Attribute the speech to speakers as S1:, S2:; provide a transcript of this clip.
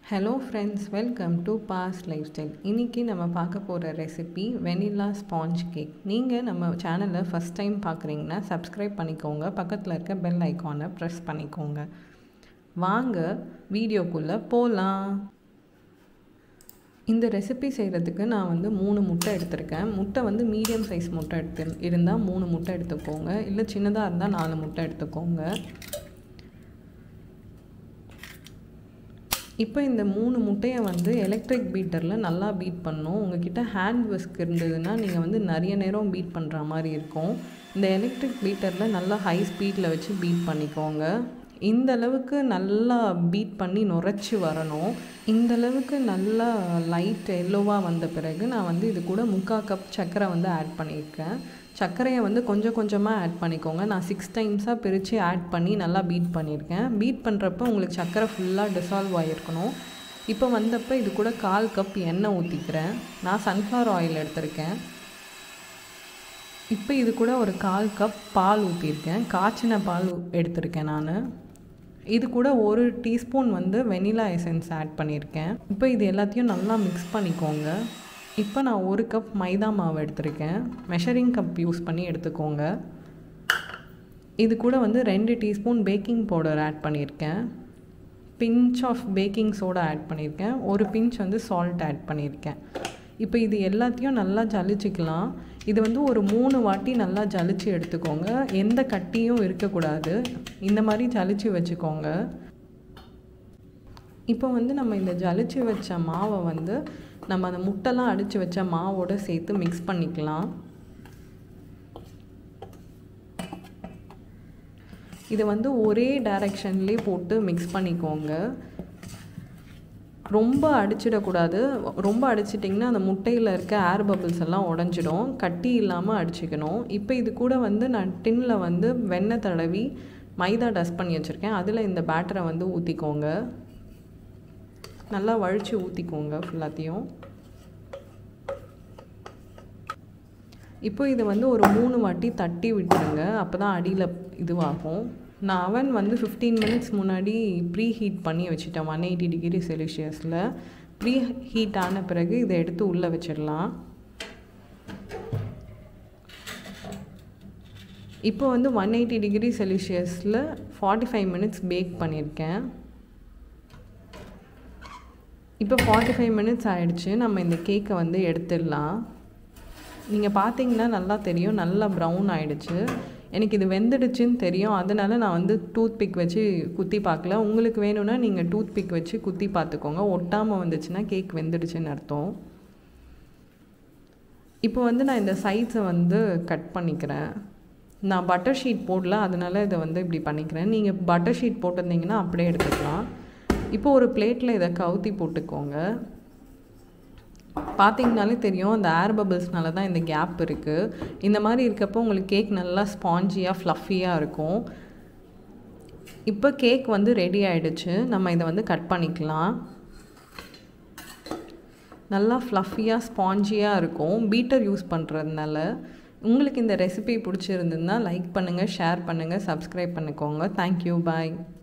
S1: hello friends welcome to boss lifestyle இன்றைக்கி நம்ம பார்க்க போகிற ரெசிபி வெனிலா ஸ்பாஞ்ச் கேக் நீங்கள் நம்ம சேனலை ஃபஸ்ட் டைம் பார்க்குறீங்கன்னா சப்ஸ்கிரைப் பண்ணிக்கோங்க பக்கத்தில் இருக்க பெல் ஐக்கானை ப்ரெஸ் பண்ணிக்கோங்க வாங்க வீடியோக்குள்ளே போகலாம் இந்த ரெசிபி செய்கிறதுக்கு நான் வந்து மூணு முட்டை எடுத்திருக்கேன் முட்டை வந்து மீடியம் சைஸ் முட்டை எடுத்து இருந்தால் மூணு முட்டை எடுத்துக்கோங்க இல்லை சின்னதாக இருந்தால் நாலு முட்டை எடுத்துக்கோங்க இப்போ இந்த மூணு முட்டையை வந்து எலக்ட்ரிக் பீட்டரில் நல்லா பீட் பண்ணும் உங்ககிட்ட ஹேண்ட் விஸ்க் இருந்ததுன்னா நீங்கள் வந்து நிறைய நேரம் பீட் பண்ணுற மாதிரி இருக்கும் இந்த எலக்ட்ரிக் பீட்டரில் நல்லா ஹை ஸ்பீடில் வச்சு பீட் பண்ணிக்கோங்க இந்த அளவுக்கு நல்லா பீட் பண்ணி நுரைச்சி வரணும் இந்த அளவுக்கு நல்லா லைட் எல்லோவாக வந்த பிறகு நான் வந்து இது கூட முக்கால் கப் சர்க்கரை வந்து ஆட் பண்ணியிருக்கேன் சர்க்கரையை வந்து கொஞ்சம் கொஞ்சமாக ஆட் பண்ணிக்கோங்க நான் சிக்ஸ் டைம்ஸாக பிரித்து ஆட் பண்ணி நல்லா பீட் பண்ணியிருக்கேன் பீட் பண்ணுறப்ப உங்களுக்கு சர்க்கரை ஃபுல்லாக டிசால்வ் ஆகிருக்கணும் இப்போ வந்தப்போ இது கூட கால் கப் எண்ணெய் ஊற்றிக்கிறேன் நான் சன்ஃப்ளவர் ஆயில் எடுத்திருக்கேன் இப்போ இது கூட ஒரு கால் கப் பால் ஊற்றிருக்கேன் காய்ச்சின பால் எடுத்திருக்கேன் நான் இது கூட ஒரு டீஸ்பூன் வந்து வெனிலா எசன்ஸ் ஆட் பண்ணியிருக்கேன் இப்போ இது எல்லாத்தையும் நல்லா மிக்ஸ் பண்ணிக்கோங்க இப்போ நான் ஒரு கப் மைதா மாவு எடுத்திருக்கேன் மெஷரிங் கப் யூஸ் பண்ணி எடுத்துக்கோங்க இது கூட வந்து ரெண்டு டீஸ்பூன் பேக்கிங் பவுடர் ஆட் பண்ணியிருக்கேன் pinch of baking soda add பண்ணியிருக்கேன் ஒரு பிஞ்ச் வந்து சால்ட் ஆட் பண்ணியிருக்கேன் இப்போ இது எல்லாத்தையும் நல்லா ஜலிச்சிக்கலாம் இது வந்து ஒரு மூணு வாட்டி நல்லா ஜலிச்சு எடுத்துக்கோங்க எந்த கட்டியும் இருக்கக்கூடாது இந்த மாதிரி ஜலிச்சு வச்சுக்கோங்க இப்போ வந்து நம்ம இந்த ஜலிச்சு வச்ச மாவை வந்து நம்ம அந்த முட்டைலாம் அடித்து வச்ச மாவோடு சேர்த்து மிக்ஸ் பண்ணிக்கலாம் இதை வந்து ஒரே டைரக்ஷன்லேயே போட்டு மிக்ஸ் பண்ணிக்கோங்க ரொம்ப அடிச்சிடக்கூடாது ரொம்ப அடிச்சிட்டிங்கன்னா அந்த முட்டையில் இருக்க ஏர் பபிள்ஸ் எல்லாம் உடஞ்சிடும் கட்டி இல்லாமல் அடிச்சுக்கணும் இப்போ இது கூட வந்து நான் டின்னில் வந்து வெண்ணெய் தடவி மைதா டஸ்ட் பண்ணி வச்சுருக்கேன் அதில் இந்த பேட்டரை வந்து ஊற்றிக்கோங்க நல்லா வழித்து ஊற்றிக்கோங்க ஃபுல்லாத்தையும் இப்போ இதை வந்து ஒரு மூணு வாட்டி தட்டி விட்டுருங்க அப்போ தான் அடியில் இதுவாகும் நான் அவன் வந்து ஃபிஃப்டீன் மினிட்ஸ் முன்னாடி ப்ரீ ஹீட் பண்ணி வச்சுட்டேன் ஒன் எயிட்டி டிகிரி செல்சியஸில் ப்ரீ ஹீட் ஆன பிறகு இதை எடுத்து உள்ளே வச்சிடலாம் இப்போ வந்து ஒன் எயிட்டி டிகிரி செல்சியஸில் ஃபார்ட்டி ஃபைவ் மினிட்ஸ் பேக் பண்ணியிருக்கேன் இப்போ ஃபார்ட்டி ஃபைவ் மினிட்ஸ் ஆகிடுச்சு நம்ம இந்த கேக்கை வந்து எடுத்துடலாம் நீங்கள் பார்த்தீங்கன்னா நல்லா தெரியும் நல்லா ப்ரௌன் ஆகிடுச்சு எனக்கு இது வெந்துடுச்சுன்னு தெரியும் அதனால் நான் வந்து டூத் பிக் வச்சு குத்தி பார்க்கல உங்களுக்கு வேணும்னா நீங்கள் டூத் பிக் வச்சு குத்தி பார்த்துக்கோங்க ஒட்டாமல் வந்துச்சுன்னா கேக் வெந்துடுச்சுன்னு அர்த்தம் இப்போ வந்து நான் இந்த சைட்ஸை வந்து கட் பண்ணிக்கிறேன் நான் பட்டர் ஷீட் போடல அதனால் இதை வந்து இப்படி பண்ணிக்கிறேன் நீங்கள் பட்டர் ஷீட் போட்டிருந்தீங்கன்னா அப்படியே எடுத்துக்கலாம் இப்போ ஒரு பிளேட்டில் இதை கவுத்தி போட்டுக்கோங்க பார்த்தீங்கனாலே தெரியும் அந்த ஏர் பபிள்ஸ்னால தான் இந்த கேப் இருக்குது இந்த மாதிரி இருக்கப்போ உங்களுக்கு கேக் நல்லா ஸ்பாஞ்சியாக ஃப்ளஃபியாக இருக்கும் இப்போ கேக் வந்து ரெடி ஆகிடுச்சு நம்ம இதை வந்து கட் பண்ணிக்கலாம் நல்லா ஃப்ளஃபியாக ஸ்பாஞ்சியாக இருக்கும் பீட்டர் யூஸ் பண்ணுறதுனால உங்களுக்கு இந்த ரெசிபி பிடிச்சிருந்ததுன்னா லைக் பண்ணுங்கள் ஷேர் பண்ணுங்கள் சப்ஸ்கிரைப் பண்ணிக்கோங்க தேங்க்யூ பாய்